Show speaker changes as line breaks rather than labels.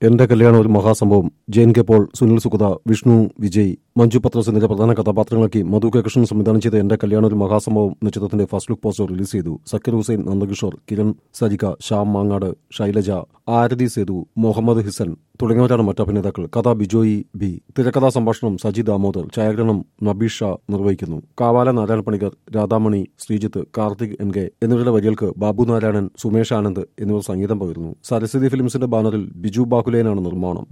എന്റെ കല്യാണം ഒരു മഹാസംഭവം ജെയിൻ കെ പോൾ സുനിൽ സുഗത വിഷ്ണു വിജയ് മഞ്ജു പത്രസ് എന്നിവരെ പ്രധാന കഥാപാത്രങ്ങളാക്കി മധു കെ കൃഷ്ണൻ സംവിധാനം ചെയ്ത എന്റെ കല്യാണം ഒരു മഹാസംഭവം എന്ന ചിത്രത്തിന്റെ ഫസ്റ്റ് ലുക്ക് പോസ്റ്റർ റിലീസ് ചെയ്തു സക്കർ ഹുസൈൻ നന്ദകിഷോർ കിരൺ സജിക ശ്യാം മാങ്ങാട് ശൈലജ ആരതി സേതു മുഹമ്മദ് ഹിസൻ തുടങ്ങിയവരാണ് മറ്റ് അഭിനേതാക്കൾ കഥ ബിജോയി ബി തിരക്കഥാ സംഭാഷണം സജി ദാമോദർ ഛായാഗ്രഹണം നബീഷ് ഷാ നിർവഹിക്കുന്നു കാവാല നാരായണ പണിക്കർ രാധാമണി ശ്രീജിത്ത് കാർത്തിക് എൻ കെ എന്നിവരുടെ വരികൾക്ക് ബാബു നാരായണൻ സുമേഷ് ആനന്ദ് എന്നിവർ സംഗീതം പകരുന്നു സരസ്വതി ഫിലിംസിന്റെ ബാനറിൽ ബിജു ബാക്കുലേനാണ് നിർമ്മാണം